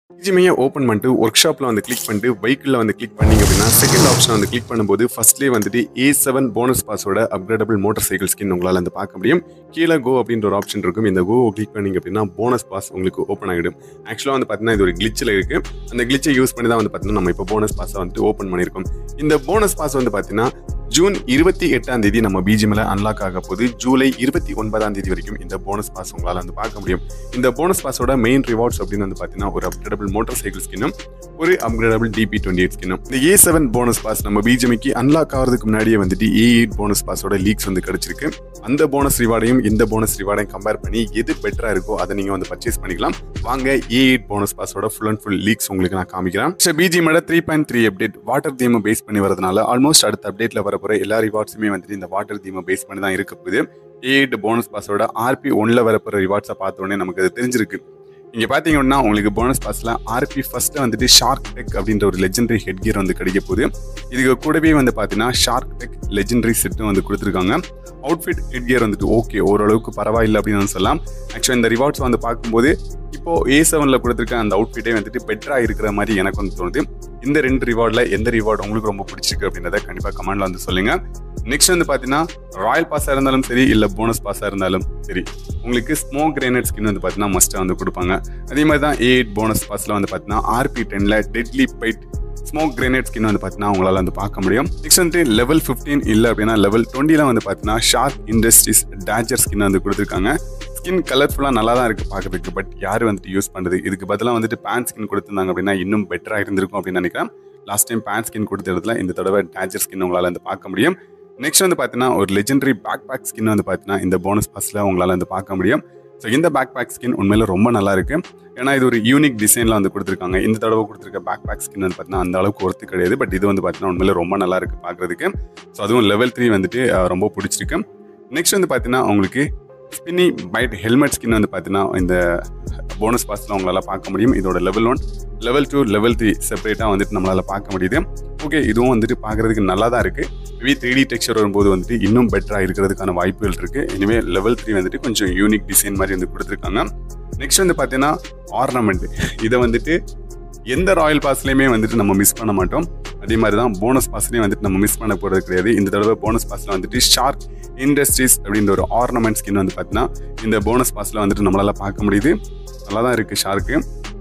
பிஜிமையை open பண்ணிட்டு work ஷாப்பில் வந்து கிளிக் பண்ணிட்டு பைக்கில் வந்து கிளிக் பண்ணீங்க அப்படின்னா செகண்ட் ஆப்ஷன் வந்து கிளிக் பண்ணும்போது ஃபர்ஸ்ட்லேயே வந்துட்டு ஏ செவன் போனஸ் பாஸோட அப்கிரேடபிள் மோட்டார் சைக்கிள் ஸ்கின் உங்களால் வந்து பார்க்க முடியும் கீழே கோ அப்படின்ற ஒரு ஆப்ஷன் இருக்கும் இந்த கோ கிளிக் பண்ணீங்க அப்படின்னா போனஸ் பாஸ் உங்களுக்கு ஓப்பன் ஆகிடும் ஆக்சுவலாக வந்து பார்த்தீங்கன்னா இது ஒரு கிளிச்சில் இருக்கு அந்த கிளிச்சை யூஸ் பண்ணி தான் வந்து பார்த்தீங்கன்னா நம்ம இப்போ போனஸ் பாஸை வந்துட்டு ஓப்பன் பண்ணியிருக்கோம் இந்த போனஸ் பாஸ் வந்து பார்த்தீங்கன்னா ஜூன் இருபத்தி எட்டாம் தேதி நம்ம பிஜிஎம்ல அன்லாக் ஆக போது ஜூலை இருபத்தி ஒன்பதாம் தேதி வரைக்கும் இந்த போனஸ் பாஸ் உங்களால் வந்து பார்க்க முடியும் இந்த போனஸ் பாஸோட மெயின் ரிவார்ட்ஸ் அப்படின்னு வந்து பார்த்தீங்கன்னா ஒரு அப்கிரேடபிள் மோட்டார் சைக்கிள் ஸ்கின்னும் ஒரு அப்கிரேடபிள் டிபி டுவெண்ட்டி எயிட் ஸ்கின்னும் இந்த ஏ செவன் போனஸ் பாஸ் நம்ம பிஜிஎம்க்கு அன்லாக் ஆகிறதுக்கு முன்னாடியே வந்துட்டு ஏ எயிட் போனஸ் பாஸோட லீக்ஸ் வந்து கிடைச்சிருக்கு அந்த போனஸ் ரிவார்டையும் இந்த போனஸ் ரிவார்டையும் கம்பேர் பண்ணி எது பெட்டரா இருக்கோ அதை நீங்க வந்து பர்ச்சேஸ் பண்ணிக்கலாம் வாங்க ஏ எயிட் போனஸ் பாஸோட ஃபுல் அண்ட் ஃபுல் லீக்ஸ் உங்களுக்கு நான் காமிக்கிறேன் பிஜிஎமோட three point three update water தீமை பேஸ் பண்ணி வரதுனால ஆல்மோஸ்ட் அடுத்த அப்டேட்ல வரப்போற எல்லா ரிவார்ட்ஸுமே வந்துட்டு இந்த வாட்டர் தீமை பேஸ் பண்ணி தான் இருக்க போகுது ஏ எயிட் போனஸ் பாஸோட ஆர்பி ஒன்ல வரப்போற ரிவார்ட்ஸை பார்த்த உடனே நமக்கு அது தெரிஞ்சிருக்கு இங்க பாத்தீங்க அப்படின்னா உங்களுக்கு போனஸ் பாஸ்ல ஆர்பி ஃபர்ஸ்ட் வந்துட்டு ஷார்க் டெக் அப்படின்ற ஒரு லெஜெண்டரி ஹெட் கியர் வந்து கிடைக்க போகுது இதுக்கு கூடவே வந்து பாத்தீங்கன்னா ஷார்க் டெக் லெஜெண்டரி செட்டும் வந்து கொடுத்துருக்காங்க அவுட்ஃபிட் ஹெட் கியர் வந்துட்டு ஓகே ஓரளவுக்கு பரவாயில்லை அப்படின்னு வந்து சொல்லலாம் ஆக்சுவலாக இந்த ரிவார்ட்ஸ் வந்து பார்க்கும்போது இப்போ ஏ செவன்ல கொடுத்துருக்க அந்த அவுட்ஃபிட்டே வந்துட்டு பெட்டரா இருக்கிற மாதிரி எனக்கு வந்து தோணுது இந்த ரெண்டு ரிவார்ட்ல எந்த ரிவார்டு உங்களுக்கு ரொம்ப பிடிச்சிருக்கு அப்படின்றத கண்டிப்பா கமெண்ட்ல வந்து சொல்லுங்க நெக்ஸ்ட் வந்து பாத்தீங்கன்னா ராயல் பாஸா இருந்தாலும் சரி இல்ல போனஸ் பாஸா இருந்தாலும் சரி உங்களுக்கு ஸ்மோக் கிரேனட் ஸ்கின் வந்து பாத்தீங்கன்னா மஸ்டா வந்து கொடுப்பாங்க அதே மாதிரி தான் ஏ எயிட் போனஸ் பாஸ்ல வந்து பாத்தீங்கன்னா ஆர்பி டென்ல deadly bite smoke grenade skin வந்து பார்த்தீங்கன்னா உங்களால் வந்து பார்க்க முடியும் நெக்ஸ்ட் வந்து லெவல் ஃபிஃப்டீன் இல்லை அப்படின்னா லெவல் டுவெண்ட்டில வந்து பார்த்தீங்கன்னா ஷார்க் இண்டஸ்ட்ரீஸ் டேஜர் ஸ்கின் வந்து கொடுத்துருக்காங்க ஸ்கின் கலர்ஃபுல்லாக நல்லா தான் இருக்குது பார்க்கறதுக்கு பட் யார் வந்துட்டு யூஸ் பண்ணுறது இதுக்கு பதிலாக வந்துட்டு பேண்ட் ஸ்கின் கொடுத்துருந்தாங்க அப்படின்னா இன்னும் பெட்டராக இருந்திருக்கும் அப்படின்னு நினைக்கிறேன் லாஸ்ட் டைம் பேண்ட் ஸ்கின் கொடுத்த இடத்துல இந்த தடவை டேஜர் ஸ்கின் உங்களால் வந்து பார்க்க முடியும் நெக்ஸ்ட் வந்து பார்த்தீங்கன்னா ஒரு லெஜெண்டரி பேக் பேக் ஸ்கின் வந்து பார்த்தீங்கன்னா இந்த போனஸ் பாஸில் உங்களால் வந்து பார்க்க முடியும் ஸோ இந்த பேக் பேக் ஸ்கின் உண்மையில ரொம்ப நல்லா இருக்கு ஏன்னா இது ஒரு யூனிக் டிசைன்ல வந்து கொடுத்துருக்காங்க இந்த தடவை கொடுத்துருக்க பேக் பேக் ஸ்கின் வந்து பார்த்தீங்கன்னா அந்த அளவுக்கு ஒர்த்து கிடையாது பட் இது வந்து பார்த்தீங்கன்னா உண்மையில ரொம்ப நல்லா இருக்கு பார்க்கறதுக்கு ஸோ அதுவும் லெவல் த்ரீ வந்துட்டு அஹ், ரொம்ப பிடிச்சிருக்கு நெக்ஸ்ட் வந்து பார்த்தீங்கன்னா உங்களுக்கு ஸ்பின்னி பைட் ஹெல்மெட் ஸ்கின் வந்து பார்த்தீங்கன்னா இந்த போனஸ் பாஸ்ல உங்களால் பார்க்க முடியும் இதோட level one level two level three செப்பரேட்டாக வந்துட்டு நம்மளால் பார்க்க முடியுது ஓகே இதுவும் வந்துட்டு பார்க்கறதுக்கு நல்லா தான் இருக்கு வி த்ரீ டி டெக்ஸ்சர் வரும்போது வந்துட்டு இன்னும் பெட்டராக இருக்கிறதுக்கான வாய்ப்புகள் இருக்கு இனிமே லெவல் த்ரீ வந்துட்டு கொஞ்சம் யூனிக் டிசைன் மாதிரி வந்து கொடுத்துருக்காங்க நெக்ஸ்ட் வந்து பார்த்தீங்கன்னா ஆர்னமெண்ட் இதை வந்துட்டு எந்த ராயல் பாஸ்லையுமே வந்துட்டு நம்ம மிஸ் பண்ண மாட்டோம் அதே மாதிரி தான் போனஸ் பாஸ்லையும் வந்துட்டு நம்ம மிஸ் பண்ண போகிறது கிடையாது இந்த தடவை போனஸ் பாஸ்ல வந்துட்டு ஷார்க் இண்டஸ்ட்ரீஸ் அப்படின்ற ஒரு ஆர்னமெண்ட் ஸ்கின் வந்து பார்த்தீங்கன்னா இந்த போனஸ் பாஸ்ல வந்துட்டு நம்மளால பார்க்க முடியுது நல்லா தான் இருக்கு ஷார்க்கு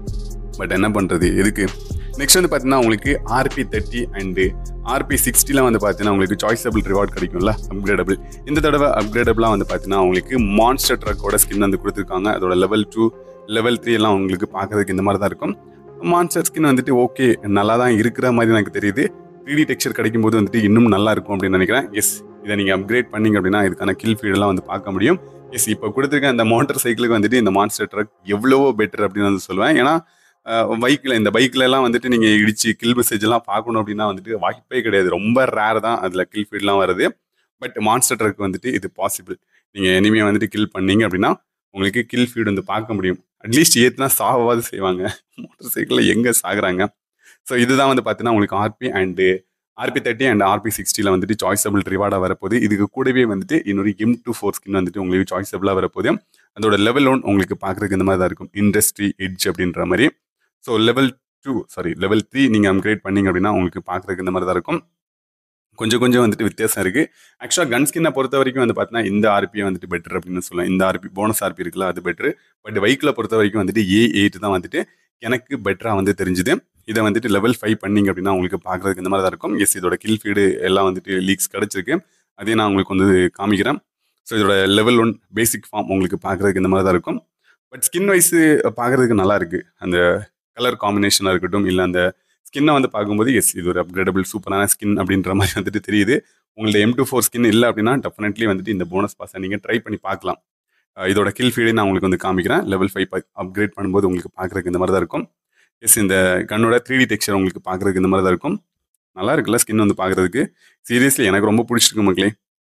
பட் என்ன பண்ணுறது எதுக்கு நெக்ஸ்ட் வந்து பார்த்தீங்கன்னா உங்களுக்கு ஆர்பி தேர்ட்டி அண்டு ஆர்பி சிக்ஸ்டிலாம் வந்து பார்த்தீங்கன்னா உங்களுக்கு சாய்ஸபிள் ரிவார்ட் கிடைக்கும்ல அப்கிரேடபிள் இந்த தடவை அப்கிரேடபிளாக வந்து பார்த்தீங்கன்னா உங்களுக்கு மான்ஸ்டர் ட்ரக்கோட ஸ்கின் வந்து கொடுத்துருக்காங்க அதோட லெவல் டூ லெவல் த்ரீ எல்லாம் உங்களுக்கு பார்க்கறதுக்கு இந்த மாதிரி தான் இருக்கும் மான்ஸ்டர் ஸ்கின் வந்துட்டு ஓகே நல்லா தான் இருக்கிற மாதிரி எனக்கு தெரியுது த்ரீ டி டெக்ஸ்சர் கிடைக்கும் போது வந்துட்டு இன்னும் நல்லா இருக்கும் அப்படின்னு நினைக்கிறேன் எஸ் இதை நீங்கள் அப்கிரேட் பண்ணீங்க அப்படின்னா இதுக்கான கில் ஃபீடெல்லாம் வந்து பார்க்க முடியும் எஸ் இப்போ கொடுத்துருக்க அந்த மோட்டார் சைக்கிளுக்கு வந்துட்டு இந்த மான்ஸ்டர் ட்ரக் எவ்வளவோ பெட்டர் அப்படின்னு வந்து சொல்லுவேன் ஏன்னா பைக்கில் இந்த பைக்கில் எல்லாம் வந்துட்டு நீங்கள் இடிச்சு கில் மெசேஜ் எல்லாம் பார்க்கணும் அப்படின்னா வந்துட்டு வாய்ப்பே கிடையாது ரொம்ப ரேர் தான் அதில் கில் ஃபீட்லாம் வருது பட் மான்ஸ்டர் ட்ரக் வந்துட்டு இது பாசிபிள் நீங்கள் எனிமே வந்துட்டு கில் பண்ணீங்க அப்படின்னா உங்களுக்கு கில் ஃபீட் வந்து பார்க்க முடியும் அட்லீஸ்ட் ஏத்துனா சாவாவது செய்வாங்க மோட்டார் சைக்கிளில் எங்கே சாகுறாங்க ஸோ இதுதான் வந்து பார்த்தீங்கன்னா உங்களுக்கு RP and RP thirty and RP சிக்ஸ்டியில் வந்துட்டு சாய்ஸபிள் ரிவார்டாக வரப்போகுது இதுக்கு கூடவே வந்துட்டு இன்னொரு எம் டூ ஃபோர் ஸ்கின் வந்துட்டு உங்களுக்கு சாய்ஸபிளாக வரப்போகுது அதோட லெவல் ஒன் உங்களுக்கு பார்க்குறதுக்கு இந்த மாதிரி தான் இருக்கும் இண்டஸ்ட்ரி எட்ஜ் அப்படின்ற மாதிரி so level two sorry level three நீங்கள் அப்கிரேட் பண்ணீங்க அப்படின்னா உங்களுக்கு பார்க்குறதுக்கு இந்த மாதிரி தான் இருக்கும் கொஞ்சம் கொஞ்சம் வந்துட்டு வித்தியாசம் இருக்கு ஆக்சுவலாக கன் ஸ்கின்னை பொறுத்த வரைக்கும் வந்து பார்த்தீங்கன்னா இந்த ஆர்பியை வந்துட்டு பெட்டர் அப்படின்னு சொல்லலாம் இந்த ஆர்பி போனஸ் ஆர்பி இருக்குல்ல அது பெட்டர் பட் வெஹிக்கிளை பொறுத்த வரைக்கும் வந்துட்டு ஏ எயிட் தான் வந்துட்டு எனக்கு பெட்டராக வந்து தெரிஞ்சுது இதை வந்துட்டு லெவல் ஃபைவ் பண்ணீங்க அப்படின்னா உங்களுக்கு பார்க்குறதுக்கு இந்த மாதிரி தான் இருக்கும் எஸ் இதோட கில் ஃபீடு எல்லாம் வந்துட்டு லீக்ஸ் கிடச்சிருக்கு அதே நான் உங்களுக்கு வந்து காமிக்கிறேன் ஸோ இதோட லெவல் ஒன் பேசிக் ஃபார்ம் உங்களுக்கு பார்க்குறதுக்கு இந்த மாதிரி தான் இருக்கும் பட் ஸ்கின் வைஸ் பார்க்குறதுக்கு நல்லா இருக்கு அந்த கலர் காம்பினேஷனாக இருக்கட்டும் இல்லை அந்த ஸ்கின்னை வந்து பார்க்கும்போது எஸ் இது ஒரு அப்கிரேடபிள் சூப்பரான ஸ்கின் அப்படின்ற மாதிரி வந்துட்டு தெரியுது உங்களோட எம் டூ ஃபோர் ஸ்கின் இல்லை அப்படின்னா டெஃபினெட்லி வந்துட்டு இந்த போனஸ் பாஸை நீங்கள் ட்ரை பண்ணி பார்க்கலாம் அஹ் இதோட கில் ஃபீடே நான் உங்களுக்கு வந்து காமிக்கிறேன் லெவல் ஃபைவ் அப்கிரேட் பண்ணும்போது உங்களுக்கு பார்க்குறதுக்கு இந்த மாதிரி தான் இருக்கும் எஸ் இந்த கண்ணோட த்ரீ டி டெக்ஸ்சர் உங்களுக்கு பார்க்குறதுக்கு இந்த மாதிரி தான் இருக்கும் நல்லா இருக்குல்ல ஸ்கின் வந்து பார்க்குறதுக்கு சீரியஸ்லி எனக்கு ரொம்ப பிடிச்சிருக்கு மக்களே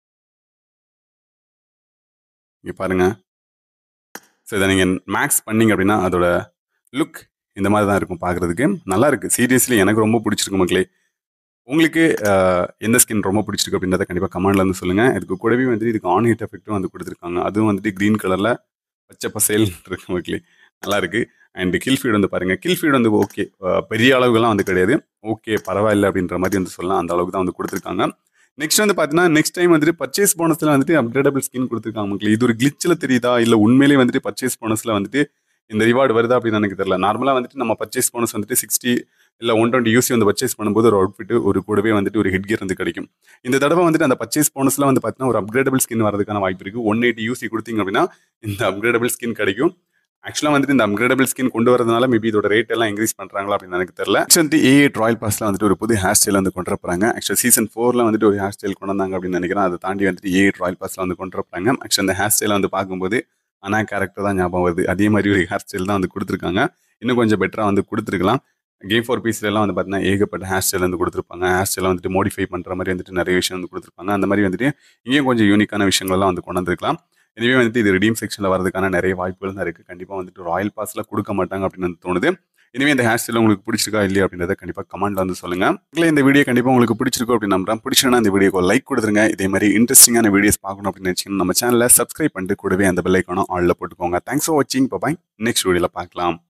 இங்கே பாருங்க ஸோ இதை நீங்கள் மேக்ஸ் பண்ணீங்க அப்படின்னா அதோட லுக் இந்த மாதிரி தான் இருக்கும் பார்க்குறதுக்கு நல்லா இருக்கு சீரியஸ்லி எனக்கு ரொம்ப பிடிச்சிருக்கு மக்களே உங்களுக்கு அஹ், எந்த ஸ்கின் ரொம்ப பிடிச்சிருக்கு அப்படின்றத கண்டிப்பாக கமெண்ட்ல வந்து சொல்லுங்க இதுக்கு கூடவே வந்துட்டு இதுக்கு ஆன் ஹீட் எஃபெக்ட்டும் வந்து கொடுத்துருக்காங்க அதுவும் வந்துட்டு க்ரீன் கலர்ல பச்சை பசேல் இருக்கு மக்களே நல்லா இருக்கு அண்ட் கில் ஃபீட் வந்து பாருங்கள் கில் ஃபீட் வந்து ஓகே பெரிய அளவுக்குலாம் வந்து கிடையாது ஓகே பரவாயில்ல அப்படின்ற மாதிரி வந்து சொல்லலாம் அந்த அளவுக்கு தான் வந்து கொடுத்துருக்காங்க நெக்ஸ்ட் வந்து பார்த்தீங்கன்னா நெக்ஸ்ட் டைம் வந்துட்டு பர்ச்சேஸ் போனஸில் வந்துட்டு அப்கிரேடபிள் ஸ்கின் கொடுத்துருக்காங்க மக்களே இது ஒரு கிளிச்சில் தெரியுதா இல்லை உண்மையிலேயே வந்துட்டு பர்ச்சேஸ் போனஸில் வந்துட்டு இந்த ரிவார்டு வருதா அப்படின்னு எனக்கு தெரியல நார்மலாக வந்துட்டு நம்ம பர்ச்சேஸ் போனஸ் வந்துட்டு சிக்ஸ்டி இல்லை ஒன் டுவெண்ட்டி யூசி வந்து பர்ச்சேஸ் பண்ணும்போது ஒரு அவுட்ஃபிட் ஒரு கூடவே வந்துட்டு ஒரு ஹெட் கியர் வந்து கிடைக்கும் இந்த தடவை வந்துட்டு அந்த பர்ச்சேஸ் போனஸ்ல வந்து பார்த்தீங்கன்னா ஒரு அப்கிரேடபிள் ஸ்கின் வரதுக்கான வாய்ப்பு இருக்கு ஒன் எயிட்டி யூசி கொடுத்தீங்க அப்படின்னா இந்த அப்கிரேடபிள் ஸ்கின் கிடைக்கும் ஆக்சுவலாக வந்துட்டு இந்த அப்கிரேடபிள் ஸ்கின் கொண்டு வரதுனால மேபி இதோட ரேட் எல்லாம் இன்க்ரீஸ் பண்ணுறாங்களா அப்படின்னு எனக்கு தெரியல வந்துட்டு ஏ ராயல் பாஸ்ல வந்துட்டு ஒரு புது ஹேர் ஸ்டைல் வந்து கொண்டு வரப்போறாங்க ஆக்சுவல் சீசன் ஃபோர்ல வந்துட்டு ஒரு ஹேர் ஸ்டைல் கொண்டு வந்தாங்க அப்படின்னு நினைக்கிறேன் அதை தாண்டி வந்துட்டு ஏ ராயல் பாஸ்ல வந்து கொண்டு வரப்போறாங்க ஆக்சுவல் அந்த ஹேர் ஸ்டைலை வந்து பார்க்கும்போது அனா கேரக்டர் தான் ஞாபகம் வருது அதே மாதிரி ஒரு ஹேர் ஸ்டைல் தான் வந்து கொடுத்துருக்காங்க இன்னும் கொஞ்சம் பெட்டராக வந்து கொடுத்துருக்கலாம் கேம் ஃபார் பீஸ்ல எல்லாம் வந்து பார்த்தீங்கன்னா ஏகப்பட்ட ஹேர் ஸ்டைல் வந்து கொடுத்துருப்பாங்க ஹேர் ஸ்டைலை வந்துட்டு மோடிஃபை பண்ணுற மாதிரி வந்துட்டு நிறைய விஷயம் வந்து கொடுத்துருப்பாங்க அந்த மாதிரி வந்துட்டு இங்கேயும் கொஞ்சம் யூனிக்கான விஷயங்கள்லாம் வந்து கொண்டு வந்திருக்கலாம் எனவே வந்துட்டு இது ரிடீம் செக்ஷனில் வரதுக்கான நிறைய வாய்ப்புகள் தான் இருக்குது கண்டிப்பாக வந்துட்டு ராயல் பாஸில் கொடுக்க மாட்டாங்க அப்படின்னு வந்து தோணுது இனிமே இந்த ஹேர் ஸ்டைல் உங்களுக்கு பிடிச்சிருக்கா இல்லையா அப்படின்றத கண்டிப்பாக கமெண்ட்ல வந்து சொல்லுங்க இல்லை இந்த வீடியோ கண்டிப்பாக உங்களுக்கு பிடிச்சிருக்கும் அப்படின்னு நம்புறேன் பிடிச்சிருந்தா இந்த வீடியோக்கு லைக் கொடுத்துருங்க இதே மாதிரி இன்ட்ரெஸ்டிங்கான வீடியோஸ் பார்க்கணும் அப்படின்னு நினச்சிங்கன்னா நம்ம சேனலில் சப்ஸ்கிரைப் பண்ணிட்டு கூடவே அந்த பெல் ஐக்கானும் ஆளில் போட்டுக்கோங்க தேங்க்ஸ் ஃபார் வாட்சிங் பாய் நெக்ஸ்ட் வீடியோவில் பார்க்கலாம்